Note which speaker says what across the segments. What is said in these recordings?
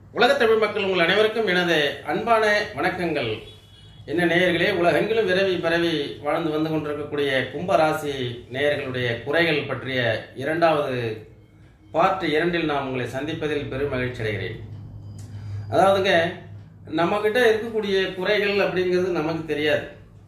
Speaker 1: உலகத் தமிழ் மக்கள் உங்கள் அனைவருக்கும் எனது அன்பான வணக்கங்கள் என்ன நேயர்களே உலகெங்கிலும் விரவி பரவி வாழ்ந்து வந்து கொண்டிருக்கக்கூடிய கும்பராசி நேயர்களுடைய குறைகள் பற்றிய இரண்டாவது பார்ட் இரண்டில் நான் உங்களை சந்திப்பதில் பெரும் மகிழ்ச்சி அடைகிறேன் அதாவதுங்க நம்மக்கிட்ட இருக்கக்கூடிய குறைகள் அப்படிங்கிறது நமக்கு தெரியாது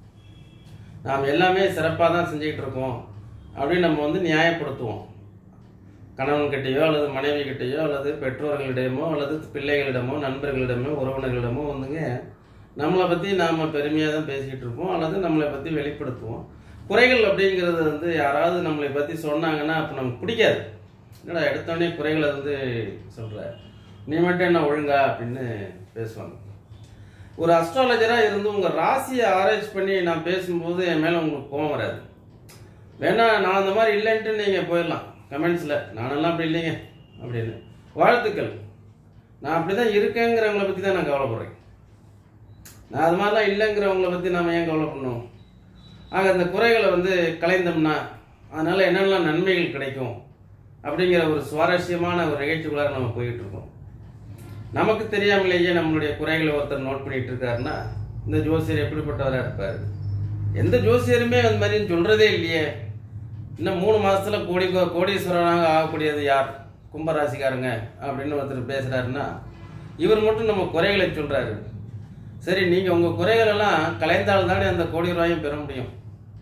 Speaker 1: நாம் எல்லாமே சிறப்பாக தான் செஞ்சுக்கிட்டு இருக்கோம் அப்படின்னு நம்ம வந்து நியாயப்படுத்துவோம் கணவன்கிட்டயோ அல்லது மனைவி கிட்டேயோ அல்லது பெற்றோர்களிடமோ அல்லது பிள்ளைகளிடமோ நண்பர்களிடமோ உறவினர்களிடமோ வந்துங்க நம்மளை பற்றி நாம் பெருமையாக தான் பேசிக்கிட்டு இருப்போம் அல்லது நம்மளை பற்றி வெளிப்படுத்துவோம் குறைகள் அப்படிங்கிறது வந்து யாராவது நம்மளை பற்றி சொன்னாங்கன்னா அப்போ நமக்கு பிடிக்காது என்னடா எடுத்தோடனே குறைகளை வந்து சொல்கிற நீ மட்டும் என்ன ஒழுங்கா அப்படின்னு பேசுவாங்க ஒரு அஸ்ட்ராலஜராக இருந்து உங்கள் ராசியை ஆராய்ச்சி பண்ணி நான் பேசும்போது என் மேலே உங்களுக்கு கோவம் வராது வேணா நான் அந்த மாதிரி இல்லைன்ட்டு நீங்கள் போயிடலாம் கமெண்ட்ஸில் நானெல்லாம் அப்படி இல்லைங்க அப்படின்னு வாழ்த்துக்கள் நான் அப்படி தான் இருக்கேங்கிறவங்கள பற்றி தான் நான் கவலைப்படுறேன் நான் அது மாதிரிலாம் இல்லைங்கிறவங்கள பற்றி நாம் ஏன் கவலைப்படணும் ஆக அந்த குறைகளை வந்து கலைந்தோம்னா அதனால் என்னென்னலாம் நன்மைகள் கிடைக்கும் அப்படிங்கிற ஒரு சுவாரஸ்யமான ஒரு நிகழ்ச்சிக்குள்ளார நம்ம போயிட்டு இருக்கோம் நமக்கு தெரியாமலேயே நம்மளுடைய குறைகளை ஒருத்தர் நோட் பண்ணிட்டு இருக்காருன்னா இந்த ஜோசியர் எப்படிப்பட்டவராக இருப்பார் எந்த ஜோசியருமே அந்த மாதிரின்னு சொல்கிறதே இல்லையே இன்னும் மூணு மாசத்துல கோடி கோடீஸ்வரனாக ஆகக்கூடியது யார் கும்பராசிக்காரங்க அப்படின்னு ஒருத்தர் பேசுறாருன்னா இவர் மட்டும் நம்ம குறைகளை சொல்றாரு சரி நீங்க உங்க குறைகள் எல்லாம் கலைந்தால் தானே அந்த கோடி ரூபாயும் பெற முடியும்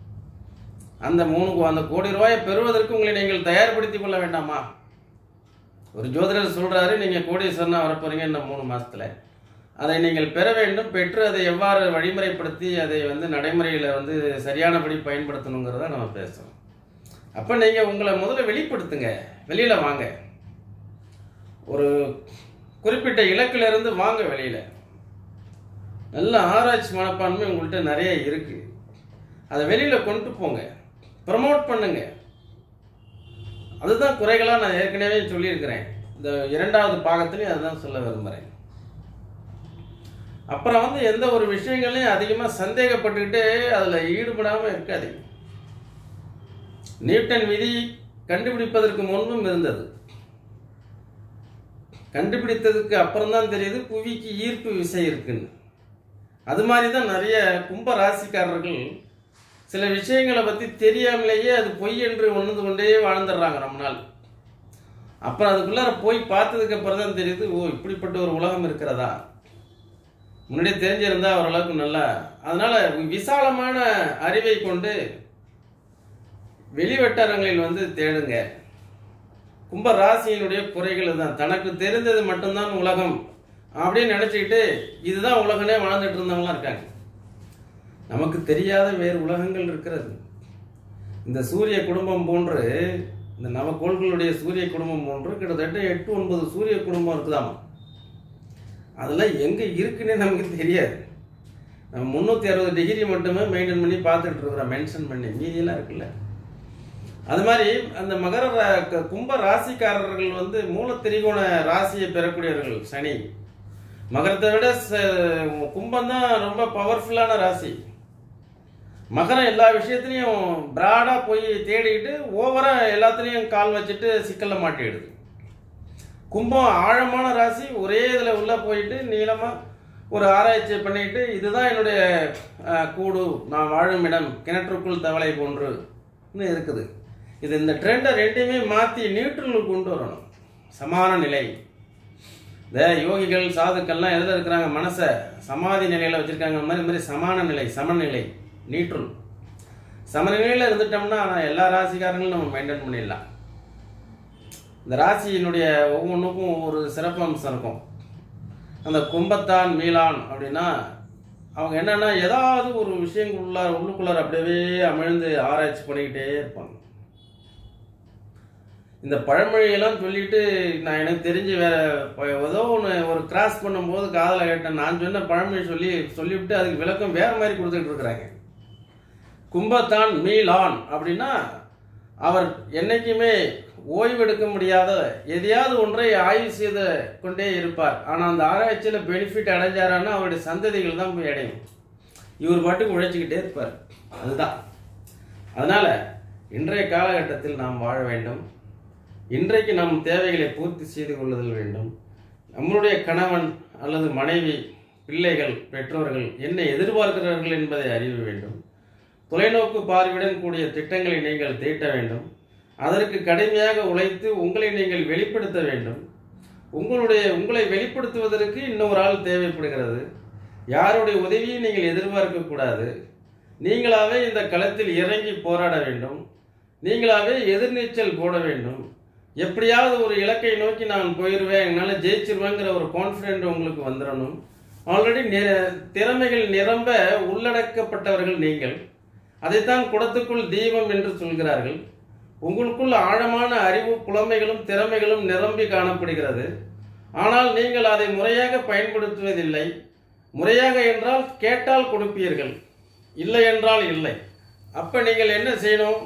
Speaker 1: அந்த மூணு அந்த கோடி ரூபாயை பெறுவதற்கு உங்களை நீங்கள் தயார்படுத்திக் கொள்ள வேண்டாமா ஒரு ஜோதிடர் சொல்றாரு நீங்க கோடீஸ்வரனா வரப்போறீங்க இன்னும் மூணு மாசத்துல அதை நீங்கள் பெற வேண்டும் பெற்று அதை எவ்வாறு வழிமுறைப்படுத்தி அதை வந்து நடைமுறையில் வந்து சரியானபடி பயன்படுத்தணுங்கிறத நம்ம பேசுகிறோம் அப்போ நீங்கள் உங்களை முதல்ல வெளிப்படுத்துங்க வெளியில் வாங்க ஒரு குறிப்பிட்ட இலக்குல இருந்து வாங்க வெளியில் நல்ல ஆராய்ச்சி மனப்பான்மை உங்கள்கிட்ட நிறைய இருக்குது அதை வெளியில் கொண்டு போங்க ப்ரமோட் பண்ணுங்க அதுதான் குறைகளாக நான் ஏற்கனவே சொல்லியிருக்கிறேன் இந்த இரண்டாவது பாகத்திலையும் அதுதான் சொல்ல விரும்புகிறேன் அப்புறம் வந்து எந்த ஒரு விஷயங்களையும் அதிகமாக சந்தேகப்பட்டுக்கிட்டு அதில் ஈடுபடாமல் இருக்காதீங்க நியூட்டன் விதி கண்டுபிடிப்பதற்கு முன்பும் இருந்தது கண்டுபிடித்ததுக்கு அப்புறம் தான் தெரியுது புவிக்கு ஈர்ப்பு விசை இருக்குன்னு அது மாதிரி தான் நிறைய கும்ப ராசிக்காரர்கள் சில விஷயங்களை பற்றி தெரியாமலேயே அது பொய் என்று உணர்ந்து கொண்டே வாழ்ந்துடுறாங்க நம்ம நாள் அப்புறம் அதுக்குள்ளார போய் பார்த்ததுக்கு அப்புறம் தான் தெரியுது ஓ இப்படிப்பட்ட ஒரு உலகம் இருக்கிறதா முன்னாடியே தெரிஞ்சிருந்தா ஓரளவுக்கு நல்லா அதனால விசாலமான அறிவை கொண்டு வெளிவட்டாரங்களில் வந்து தேடுங்க கும்ப ராசியினுடைய குறைகள் தான் தனக்கு தெரிந்தது மட்டும்தான் உலகம் அப்படின்னு நினச்சிக்கிட்டு இதுதான் உலகனே வாழ்ந்துட்டு இருந்தவங்களாம் இருக்காங்க நமக்கு தெரியாத வேறு உலகங்கள் இருக்கிறது இந்த சூரிய குடும்பம் போன்று இந்த நவக்கோள்களுடைய சூரிய குடும்பம் போன்று கிட்டத்தட்ட எட்டு ஒன்பது சூரிய குடும்பம் இருக்குதாமா அதெல்லாம் எங்கே இருக்குன்னே நமக்கு தெரியாது நம்ம முந்நூற்றி அறுபது டிகிரி மட்டுமே மெயின்டைன் பண்ணி பார்த்துட்டு இருக்கிறோம் மென்ஷன் பண்ணி மீதியெல்லாம் இருக்குல்ல அது மாதிரி அந்த மகர ரா- கும்ப ராசிக்காரர்கள் வந்து மூல திரிகோண ராசியை பெறக்கூடியவர்கள் சனி மகரத்தை விட ச- கும்பம் தான் ரொம்ப பவர்ஃபுல்லான ராசி மகரம் எல்லா விஷயத்துலையும் பிராடாக போய் தேடிக்கிட்டு ஓவராக எல்லாத்துலேயும் கால் வச்சுட்டு சிக்கலில் மாட்டிடுது கும்பம் ஆழமான ராசி ஒரே இதில் உள்ளே போயிட்டு நீளமாக ஒரு ஆராய்ச்சி பண்ணிட்டு இதுதான் என்னுடைய அஹ், கூடு நான் வாழும் இடம் கிணற்றுக்குள் தவளை போன்றுன்னு இருக்குது இது இந்த ட்ரெண்டை ரெண்டையுமே மாற்றி நியூட்ரலுக்கு கொண்டு வரணும் சமான நிலை இந்த யோகிகள் சாதுக்கள்லாம் எதில் இருக்கிறாங்க மனசை சமாதி நிலையில் வச்சுருக்காங்க மாதிரி இந்த மாதிரி சமான நிலை சமநிலை நியூட்ரல் சமநிலையில் இருந்துட்டோம்னா எல்லா ராசிக்காரங்களும் நம்ம மெயின்டைன் பண்ணிடலாம் இந்த ராசியினுடைய ஒவ்வொன்றுக்கும் ஒவ்வொரு சிறப்பு அம்சம் இருக்கும் அந்த கும்பத்தான் மீளான் அப்படின்னா அவங்க என்னன்னா ஏதாவது ஒரு விஷயங்களுள்ளார் உள்ளுக்குள்ளார அப்படியே அமிழ்ந்து ஆராய்ச்சி பண்ணிக்கிட்டே இருப்பாங்க இந்த பழமொழியெல்லாம் சொல்லிட்டு நான் எனக்கு தெரிஞ்சு வேற ப- ஏதோ ஒன்று ஒரு கிராஸ் பண்ணும்போது காதில் கேட்டேன் நான் சொன்ன பழமொழி சொல்லி சொல்லிவிட்டு அதுக்கு விளக்கம் வேற மாதிரி கொடுத்துட்டு இருக்கிறாங்க கும்பத்தான் மீளான் அப்படின்னா அவர் என்னைக்குமே ஓய்வெடுக்க முடியாத எதையாவது ஒன்றை ஆய்வு செய்து கொண்டே இருப்பார் ஆனால் அந்த ஆராய்ச்சியில் பெனிஃபிட் அடைஞ்சாரான்னா அவருடைய சந்ததிகள் தான் போய் அடையும் இவர் பாட்டுக்கு உழைச்சிக்கிட்டே இருப்பார் அதுதான் அதனால இன்றைய காலகட்டத்தில் நாம் வாழ வேண்டும் இன்றைக்கு நம் தேவைகளை பூர்த்தி செய்து கொள்ளுதல் வேண்டும் நம்மளுடைய கணவன் அல்லது மனைவி பிள்ளைகள் பெற்றோர்கள் என்ன எதிர்பார்க்கிறார்கள் என்பதை அறிய வேண்டும் தொலைநோக்கு பார்வையுடன் கூடிய திட்டங்களை நீங்கள் தீட்ட வேண்டும் அதற்கு கடுமையாக உழைத்து உங்களை நீங்கள் வெளிப்படுத்த வேண்டும் உங்களுடைய உங்களை வெளிப்படுத்துவதற்கு இன்னொரு ஆள் தேவைப்படுகிறது யாருடைய உதவியும் நீங்கள் எதிர்பார்க்க கூடாது நீங்களாவே இந்த களத்தில் இறங்கி போராட வேண்டும் நீங்களாவே எதிர்நீச்சல் போட வேண்டும் எப்படியாவது ஒரு இலக்கை நோக்கி நான் போயிடுவேன் என்னால் ஜெயிச்சிருவேங்கிற ஒரு கான்ஃபிடென்ட் உங்களுக்கு வந்துடணும் ஆல்ரெடி திறமைகள் நிரம்ப உள்ளடக்கப்பட்டவர்கள் நீங்கள் அதைத்தான் குடத்துக்குள் தீபம் என்று சொல்கிறார்கள் உங்களுக்குள் ஆழமான அறிவு புலமைகளும் திறமைகளும் நிரம்பி காணப்படுகிறது ஆனால் நீங்கள் அதை முறையாக பயன்படுத்துவதில்லை முறையாக என்றால் கேட்டால் கொடுப்பீர்கள் இல்லை என்றால் இல்லை அப்ப நீங்கள் என்ன செய்யணும்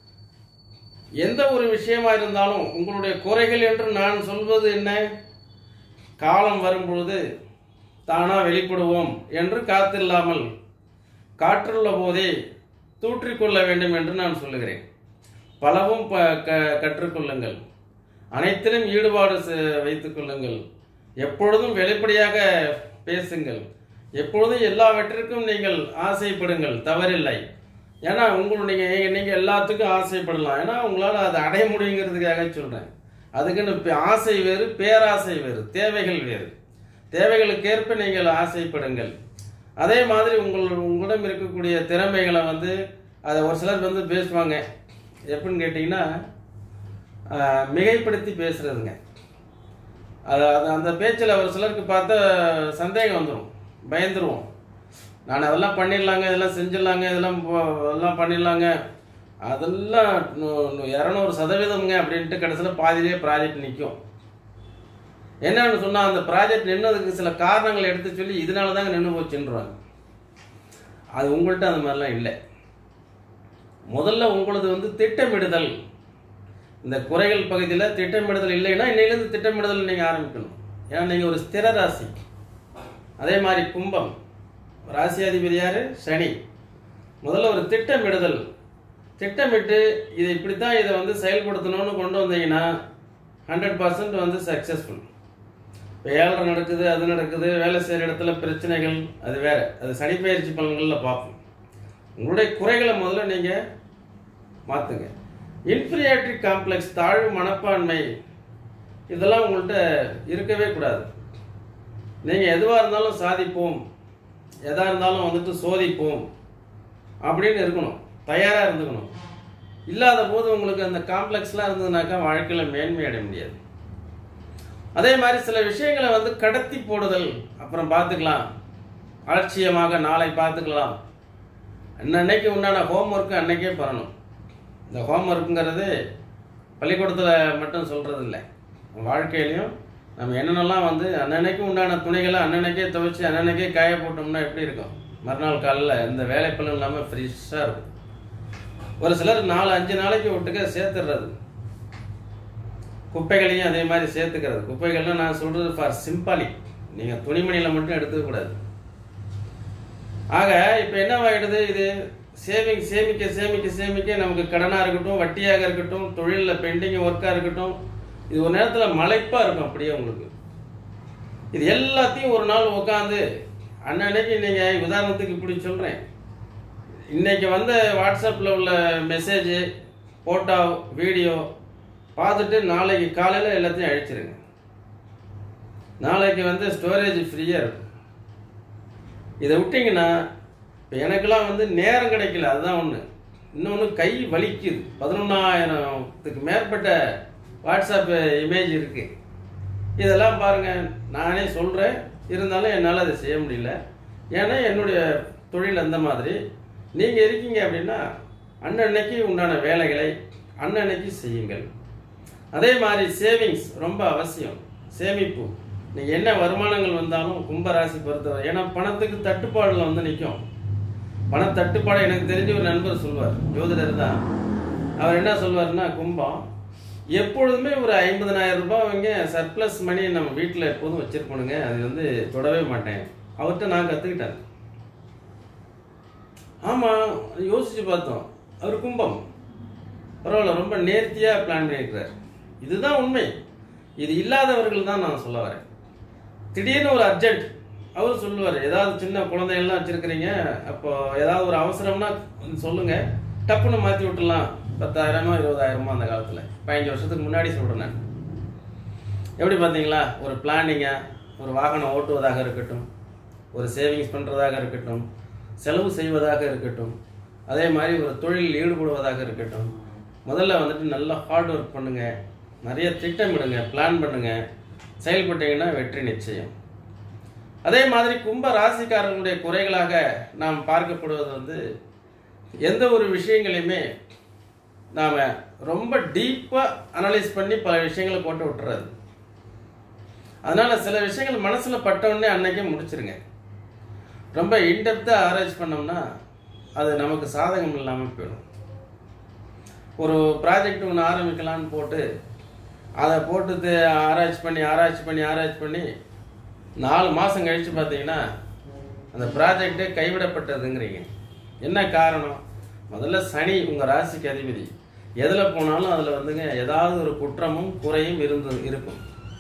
Speaker 1: எந்த ஒரு விஷயமா இருந்தாலும் உங்களுடைய குறைகள் என்று நான் சொல்வது என்ன காலம் வரும்பொழுது தானா வெளிப்படுவோம் என்று காத்தில்லாமல் காற்றுள்ள போதே தூற்றிக்கொள்ள வேண்டும் என்று நான் சொல்லுகிறேன் பலவும் ப க கற்றுக்கொள்ளுங்கள் அனைத்திலும் ஈடுபாடு செ- வைத்துக் கொள்ளுங்கள் எப்பொழுதும் வெளிப்படையாக பேசுங்கள் எப்பொழுதும் எல்லாவற்றிற்கும் நீங்கள் ஆசைப்படுங்கள் தவறில்லை ஏன்னா உங்களுடைய நீங்கள் நீங்கள் எல்லாத்துக்கும் ஆசைப்படலாம் ஏன்னா உங்களால் அதை அடைய முடியுங்கிறதுக்காக சொல்கிறேன் அதுக்குன்னு இப்ப ஆசை வேறு பேராசை வேறு தேவைகள் வேறு தேவைகளுக்கேற்ப நீங்கள் ஆசைப்படுங்கள் அதே மாதிரி உங்கள் உங்களிடம் இருக்கக்கூடிய திறமைகளை வந்து அதை ஒரு சிலர் வந்து பேசுவாங்க எப்படின்னு கேட்டிங்கன்னா ஆஹ், மிகைப்படுத்தி பேசுறதுங்க அது அது அந்த பேச்சில் ஒரு சிலருக்கு பார்த்தா சந்தேகம் வந்துடும் பயந்துருவோம் நான் அதெல்லாம் பண்ணிடலாங்க இதெல்லாம் செஞ்சிடலாங்க இதெல்லாம் போ- இதெல்லாம் பண்ணிடலாங்க அதெல்லாம் நூ- நூ- இரநூறு சதவீதம்ங்க அப்படின்ட்டு கடைசியில் பாதியிலே ப்ராஜெக்ட் நிற்கும் என்னன்னு சொன்னால் அந்த ப்ராஜெக்ட் நின்னதுக்கு சில காரணங்களை எடுத்து சொல்லி இதனால தாங்க நின்று போச்சுன்றாங்க அது உங்கள்கிட்ட அந்த மாதிரிலாம் இல்லை முதல்ல உங்களது வந்து திட்டமிடுதல் இந்த குறைகள் பகுதியில் திட்டமிடுதல் இல்லைன்னா இன்னையிலேருந்து திட்டமிடுதல் நீங்கள் ஆரம்பிக்கணும் ஏன்னா நீங்கள் ஒரு ஸ்திர ராசி அதே மாதிரி கும்பம் ராசியாதிபதி யாரு சனி முதல்ல ஒரு திட்டமிடுதல் திட்டமிட்டு இதை இப்படித்தான் இதை வந்து செயல்படுத்தணும்னு கொண்டு வந்தீங்கன்னா ஹண்ட்ரட் பர்சன்ட் வந்து சக்ஸஸ்ஃபுல் இப்போ ஏழரை நடக்குது அது நடக்குது வேலை செய்கிற இடத்துல பிரச்சனைகள் அது வேற அது சனி பயிற்சி பலன்களில் பார்ப்போம் உங்களுடைய குறைகளை முதல்ல நீங்கள் மாற்றுங்க இன்ஃபீரியாரிட்டி காம்ப்ளெக்ஸ் தாழ்வு மனப்பான்மை இதெல்லாம் உங்கள்கிட்ட இருக்கவே கூடாது நீங்கள் எதுவாக இருந்தாலும் சாதிப்போம் எதாக இருந்தாலும் வந்துட்டு சோதிப்போம் அப்படின்னு இருக்கணும் தயாராக இருந்துக்கணும் இல்லாத போது உங்களுக்கு அந்த காம்ப்ளெக்ஸ்லாம் இருந்ததுனாக்கா வாழ்க்கையில் மேன்மை அடைய முடியாது அதே மாதிரி சில விஷயங்களை வந்து கடத்தி போடுதல் அப்புறம் பார்த்துக்கலாம் அலட்சியமாக நாளை பார்த்துக்கலாம் அன்னன்னைக்கு உண்டான ஹோம்ஒர்க்கு அன்னைக்கே பண்ணணும் இந்த ஹோம்ஒர்க்குங்கிறது பள்ளிக்கூடத்தில் மட்டும் சொல்கிறது இல்லை வாழ்க்கையிலையும் நம்ம என்னென்னலாம் வந்து அன்னன்னைக்கு உண்டான துணிகளை அன்னன்னைக்கே துவைச்சி அன்னன்னைக்கே காய போட்டோம்னா எப்படி இருக்கும் மறுநாள் காலையில் எந்த வேலைப்பளும் இல்லாமல் ஃப்ரெஷ்ஷாக இருக்கும் ஒரு சிலர் நாலு அஞ்சு நாளைக்கு ஒட்டுக்க சேர்த்துடுறது குப்பைகளையும் அதே மாதிரி சேர்த்துக்கிறது குப்பைகள்லாம் நான் சொல்றது ஃபார் சிம்பாலிக் நீங்கள் துணிமணியில் மட்டும் எடுத்துக்க கூடாது ஆக இப்போ என்னவாயிடுது இது சேவிங் சேமிக்க சேமிக்க சேமிக்க நமக்கு கடனாக இருக்கட்டும் வட்டியாக இருக்கட்டும் தொழிலில் பெண்டிங் ஒர்க்காக இருக்கட்டும் இது ஒரு நேரத்தில் மலைப்பாக இருக்கும் அப்படியே உங்களுக்கு இது எல்லாத்தையும் ஒரு நாள் உட்காந்து அன்னன்னைக்கு நீங்கள் உதாரணத்துக்கு இப்படி சொல்கிறேன் இன்னைக்கு வந்த வாட்ஸ்அப்பில் உள்ள மெசேஜ் ஃபோட்டோ வீடியோ பார்த்துட்டு நாளைக்கு காலையில் எல்லாத்தையும் அழிச்சிருங்க நாளைக்கு வந்து ஸ்டோரேஜ் ஃப்ரீயாக இருக்கும் இதை விட்டிங்கன்னா இப்போ எனக்கெல்லாம் வந்து நேரம் கிடைக்கல அதுதான் ஒன்று இன்னொன்று கை வலிக்குது பதினொன்றாயிரத்துக்கு மேற்பட்ட வாட்ஸ்அப் இமேஜ் இருக்குது இதெல்லாம் பாருங்கள் நானே சொல்கிறேன் இருந்தாலும் என்னால் அதை செய்ய முடியல ஏன்னா என்னுடைய தொழில் அந்த மாதிரி நீங்கள் இருக்கீங்க அப்படின்னா அன்னன்னைக்கு உண்டான வேலைகளை அன்னன்னைக்கு செய்யுங்கள் அதே மாதிரி சேவிங்ஸ் ரொம்ப அவசியம் சேமிப்பு நீங்கள் என்ன வருமானங்கள் வந்தாலும் கும்பராசி பொறுத்தவரை ஏன்னா பணத்துக்கு தட்டுப்பாடில் வந்து நிற்கும் பண தட்டுப்பாடு எனக்கு தெரிஞ்ச ஒரு நண்பர் சொல்வார் ஜோதிடர் தான் அவர் என்ன சொல்வாருன்னா கும்பம் எப்பொழுதுமே ஒரு ஐம்பதனாயிரம் ரூபாய் அவங்க சர்ப்ளஸ் மணி நம்ம வீட்டில் எப்போதும் வச்சிருப்போனுங்க அது வந்து தொடவே மாட்டேன் அவர்கிட்ட நான் கற்றுக்கிட்டேன் ஆமாம் யோசிச்சு பார்த்தோம் அவர் கும்பம் பரவாயில்ல ரொம்ப நேர்த்தியாக பிளான் பண்ணியிருக்கிறார் இதுதான் உண்மை இது இல்லாதவர்கள் தான் நான் சொல்ல வரேன் திடீர்னு ஒரு அர்ஜென்ட் அவர் சொல்லுவார் ஏதாவது சின்ன குழந்தைகள்லாம் வச்சிருக்கிறீங்க அப்போ ஏதாவது ஒரு அவசரம்னா சொல்லுங்க டப்புன்னு மாற்றி விட்டுலாம் பத்தாயிரமோ இருபதாயிரமோ அந்த காலத்தில் பதினஞ்சு வருஷத்துக்கு முன்னாடி சொல்கிறேன் நான் எப்படி பார்த்தீங்களா ஒரு பிளானிங்காக ஒரு வாகனம் ஓட்டுவதாக இருக்கட்டும் ஒரு சேவிங்ஸ் பண்ணுறதாக இருக்கட்டும் செலவு செய்வதாக இருக்கட்டும் அதே மாதிரி ஒரு தொழிலில் ஈடுபடுவதாக இருக்கட்டும் முதல்ல வந்துட்டு நல்லா ஹார்ட் ஒர்க் பண்ணுங்க நிறைய திட்டமிடுங்க பிளான் பண்ணுங்க செயல்பட்டீங்கன்னா வெற்றி நிச்சயம் அதே மாதிரி கும்ப ராசிக்காரர்களுடைய குறைகளாக நாம் பார்க்கப்படுவது வந்து எந்த ஒரு விஷயங்களையுமே நாம் ரொம்ப டீப்பாக அனலைஸ் பண்ணி பல விஷயங்களை போட்டு விட்டுறது அதனால சில விஷயங்கள் மனசில் பட்டவுடனே அன்னைக்கே முடிச்சிருங்க ரொம்ப இன்டெப்த்தாக ஆராய்ச்சி பண்ணோம்னா அது நமக்கு சாதகம் இல்லாமல் போயிடும் ஒரு ப்ராஜெக்ட் ஒன்று ஆரம்பிக்கலான்னு போட்டு அதை போட்டு ஆராய்ச்சி பண்ணி ஆராய்ச்சி பண்ணி ஆராய்ச்சி பண்ணி நாலு மாதம் கழித்து பார்த்தீங்கன்னா அந்த ப்ராஜெக்டே கைவிடப்பட்டதுங்கிறீங்க என்ன காரணம் முதல்ல சனி உங்கள் ராசிக்கு அதிபதி எதில் போனாலும் அதில் வந்துங்க ஏதாவது ஒரு குற்றமும் குறையும் இருந்து இருக்கும்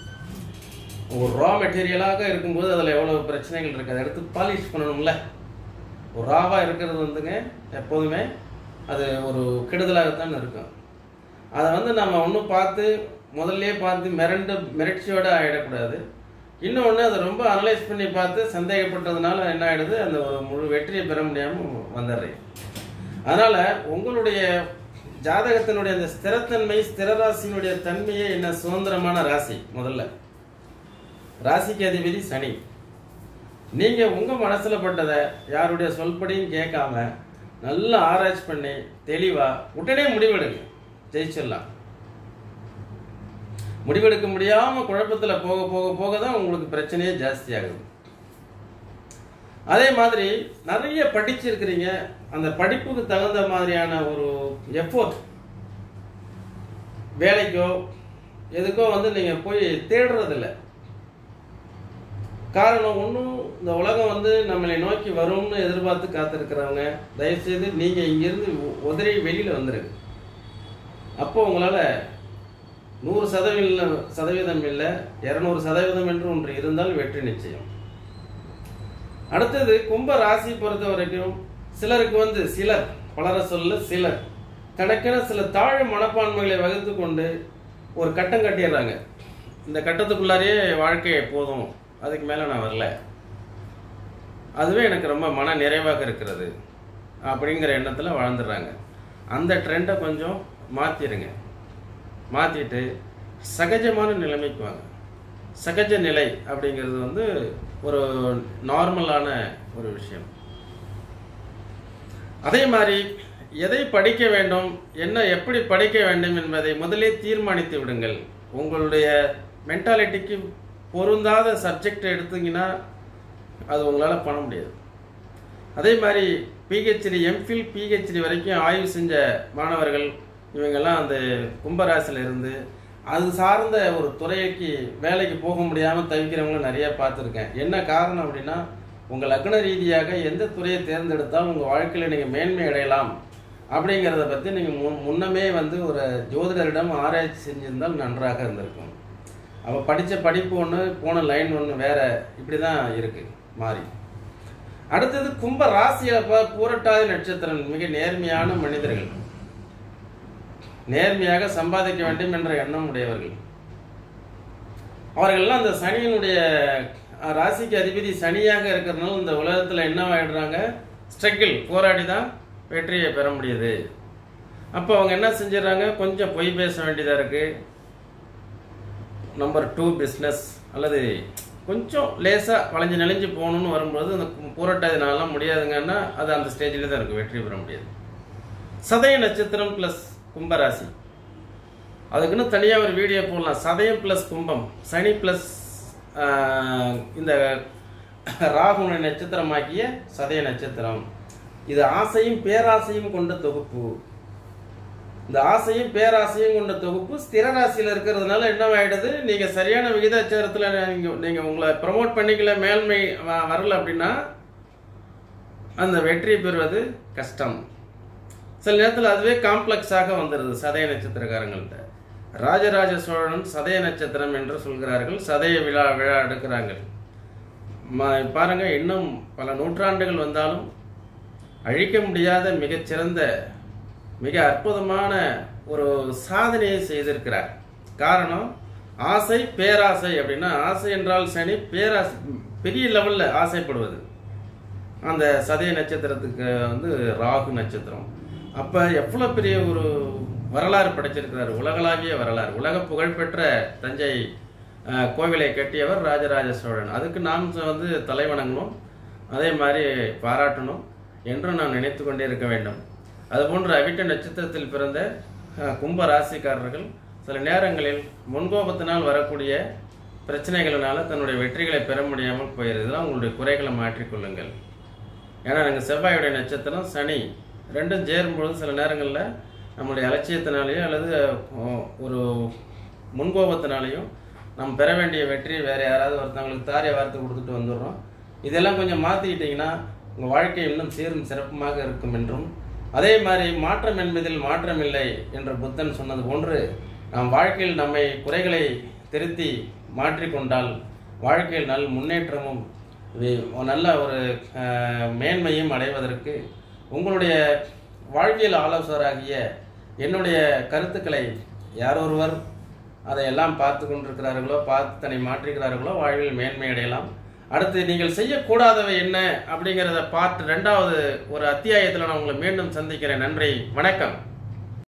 Speaker 1: ஒரு ரா மெட்டீரியலாக இருக்கும்போது அதில் எவ்வளோ பிரச்சனைகள் இருக்குது அதை எடுத்து பாலிஷ் பண்ணணும்ல ஒரு ராவாக இருக்கிறது வந்துங்க எப்போதுமே அது ஒரு கெடுதலாகத்தான் இருக்கும் அதை வந்து நம்ம ஒன்றும் பார்த்து முதல்லே பார்த்து மிரண்டு மிரட்சியோடு ஆகிடக்கூடாது இன்னொன்று அதை ரொம்ப அனலைஸ் பண்ணி பார்த்து சந்தேகப்பட்டதுனால என்ன ஆகிடுது அந்த ஒரு முழு வெற்றியை பெற முடியாமல் வந்துடுறேன் அதனால் உங்களுடைய ஜாதகத்தினுடைய அந்த ஸ்திரத்தன்மை ஸ்திரராசியினுடைய தன்மையே என்ன சுதந்திரமான ராசி முதல்ல ராசிக்கு அதிபதி சனி நீங்க உங்க மனசுல பட்டதை யாருடைய சொல்படியும் கேட்காம நல்லா ஆராய்ச்சி பண்ணி தெளிவா உடனே முடிவெடுங்க ஜெயிச்சிடலாம் முடிவெடுக்க முடியாம குழப்பத்துல போக போக போக தான் உங்களுக்கு பிரச்சனையே ஜாஸ்தி ஆகுது அதே மாதிரி நிறைய படிச்சிருக்கிறீங்க அந்த படிப்புக்கு தகுந்த மாதிரியான ஒரு எஃபோர்ட் வேலைக்கோ எதுக்கோ வந்து நீங்க போய் தேடுறதில்லை காரணம் ஒன்றும் இந்த உலகம் வந்து நம்மளை நோக்கி வரும்னு எதிர்பார்த்து காத்திருக்கிறவங்க தயவுசெய்து நீங்கள் இங்கேருந்து உதறி வெளியில் வந்துருங்க அப்போ உங்களால் நூறு சதவீதம் சதவீதம் இல்லை இரநூறு சதவீதம் என்று ஒன்று இருந்தால் வெற்றி நிச்சயம் அடுத்தது கும்ப ராசி பொறுத்த வரைக்கும் சிலருக்கு வந்து சிலர் பலர சொல்ல சிலர் தனக்கென சில தாழ் மனப்பான்மைகளை வகுத்து கொண்டு ஒரு கட்டம் கட்டிடுறாங்க இந்த கட்டத்துக்குள்ளாரையே வாழ்க்கை போதும் அதுக்கு மேலே நான் வரல அதுவே எனக்கு ரொம்ப மன நிறைவாக இருக்கிறது அப்படிங்கிற எண்ணத்தில் வாழ்ந்துடுறாங்க அந்த ட்ரெண்டை கொஞ்சம் மாற்றிடுங்க மாற்றிட்டு சகஜமான நிலைமைக்கு வாங்க சகஜ நிலை அப்படிங்கிறது வந்து ஒரு நார்மலான ஒரு விஷயம் அதே மாதிரி எதை படிக்க வேண்டும் என்ன எப்படி படிக்க வேண்டும் என்பதை முதலே தீர்மானித்து விடுங்கள் உங்களுடைய மென்டாலிட்டிக்கு பொருந்தாத சப்ஜெக்ட் எடுத்தீங்கன்னா அது உங்களால் பண்ண முடியாது அதே மாதிரி பிஹெச்டி எம்ஃபில் பிஹெச்டி வரைக்கும் ஆய்வு செஞ்ச மாணவர்கள் இவங்கெல்லாம் அந்த கும்பராசியில் இருந்து அது சார்ந்த ஒரு துறைக்கு வேலைக்கு போக முடியாமல் தவிக்கிறவங்கள நிறைய பார்த்துருக்கேன் என்ன காரணம் அப்படின்னா உங்கள் லக்ன ரீதியாக எந்த துறையை தேர்ந்தெடுத்தால் உங்கள் வாழ்க்கையில் நீங்கள் மேன்மை அடையலாம் அப்படிங்கிறத பற்றி நீங்கள் முன் முன்னமே வந்து ஒரு ஜோதிடரிடம் ஆராய்ச்சி செஞ்சிருந்தால் நன்றாக இருந்திருக்கும் அவள் படித்த படிப்பு ஒன்று போன லைன் ஒன்று வேற இப்படி தான் இருக்குது மாறி அடுத்தது கும்ப ராசியில் பூரட்டாதி நட்சத்திரம் மிக நேர்மையான மனிதர்கள் நேர்மையாக சம்பாதிக்க வேண்டும் என்ற எண்ணம் உடையவர்கள் அவர்கள்லாம் அந்த சனியினுடைய ராசிக்கு அதிபதி சனியாக இருக்கிறதுனால இந்த உலகத்தில் என்னவாயிடுறாங்க ஸ்ட்ரகிள் போராடி தான் வெற்றியை பெற முடியுது அப்போ அவங்க என்ன செஞ்சிடறாங்க கொஞ்சம் பொய் பேச வேண்டியதாக இருக்குது நம்பர் டூ பிஸ்னஸ் அல்லது கொஞ்சம் லேசாக வளைஞ்சு நெளிஞ்சு போகணும்னு வரும்போது அந்த பூரட்டாதி நாளெலாம் முடியாதுங்கன்னா அது அந்த ஸ்டேஜில் தான் இருக்குது வெற்றி பெற முடியாது சதய நட்சத்திரம் ப்ளஸ் கும்பராசி அதுக்குன்னு தனியாக ஒரு வீடியோ போடலாம் சதயம் ப்ளஸ் கும்பம் சனி ப்ளஸ் இந்த ராகுனை நட்சத்திரமாக்கிய சதய நட்சத்திரம் இது ஆசையும் பேராசையும் கொண்ட தொகுப்பு இந்த ஆசையும் பேராசையும் கொண்ட தொகுப்பு ஸ்திர ராசியில் இருக்கிறதுனால என்ன ஆயிடுது நீங்கள் சரியான விகிதாச்சாரத்தில் நீங்கள் நீங்கள் உங்களை ப்ரமோட் பண்ணிக்கல மேல்மை வ- வரல அப்படின்னா அந்த வெற்றி பெறுவது கஷ்டம் சில நேரத்தில் அதுவே காம்ப்ளெக்ஸாக வந்துடுது சதய நட்சத்திரக்காரங்கள்ட்ட ராஜராஜ சோழன் சதய நட்சத்திரம் என்று சொல்கிறார்கள் சதய விழா விழா எடுக்கிறாங்க ம- பாருங்க இன்னும் பல நூற்றாண்டுகள் வந்தாலும் அழிக்க முடியாத மிகச்சிறந்த மிக அற்புதமான ஒரு சாதனையை செய்திருக்கிறார் காரணம் ஆசை பேராசை அப்படின்னா ஆசை என்றால் சனி பேராசை பெரிய லெவலில் ஆசைப்படுவது அந்த சதய நட்சத்திரத்துக்கு வந்து ராகு நட்சத்திரம் அப்போ எவ்வளோ பெரிய ஒரு வரலாறு படைச்சிருக்கிறார் உலகளாவிய வரலாறு உலக புகழ்பெற்ற தஞ்சை அஹ், கோவிலை கட்டியவர் ராஜராஜ சோழன் அதுக்கு நாம் வந்து தலைவணங்கணும் அதே மாதிரி பாராட்டணும் என்றும் நாம் நினைத்து கொண்டே இருக்க வேண்டும் அதுபோன்று அவிட்ட நட்சத்திரத்தில் பிறந்த அஹ், கும்ப ராசிக்காரர்கள் சில நேரங்களில் முன்கோபத்தினால் வரக்கூடிய பிரச்சனைகளினால தன்னுடைய வெற்றிகளை பெற முடியாமல் போயிருது இதெல்லாம் உங்களுடைய குறைகளை மாற்றிக்கொள்ளுங்கள் ஏன்னா நாங்கள் செவ்வாயுடைய நட்சத்திரம் சனி ரெண்டும் சேரும்பொழுது சில நேரங்களில் நம்மளுடைய அலட்சியத்தினாலேயோ அல்லது அஹ், ஒரு முன்கோபத்தினாலேயும் நம்ம பெற வேண்டிய வெற்றி வேறு யாராவது ஒருத்தவங்களுக்கு தாரிய வார்த்தை கொடுத்துட்டு வந்துடுறோம் இதெல்லாம் கொஞ்சம் மாற்றிக்கிட்டிங்கன்னா உங்கள் வாழ்க்கை இன்னும் சீரும் சிறப்புமாக இருக்கும் என்றும் அதே மாதிரி மாற்றம் என்பதில் மாற்றமில்லை என்ற புத்தன் சொன்னது போன்று நாம் வாழ்க்கையில் நம்மை குறைகளை திருத்தி மாற்றிக்கொண்டால் வாழ்க்கையில் நல் முன்னேற்றமும் வி- நல்ல ஒரு அஹ், மேன்மையும் அடைவதற்கு உங்களுடைய வாழ்வியல் ஆலோசகராகிய என்னுடைய கருத்துக்களை யாரொருவர் அதையெல்லாம் பார்த்து கொண்டிருக்கிறார்களோ பார்த்து தன்னை மாற்றுகிறார்களோ வாழ்வில் மேன்மை அடையலாம் அடுத்து நீங்கள் செய்யக்கூடாதவை என்ன அப்படிங்கிறத பார்ட் ரெண்டாவது ஒரு அத்தியாயத்தில் நான் உங்களை மீண்டும் சந்திக்கிறேன் நன்றி வணக்கம்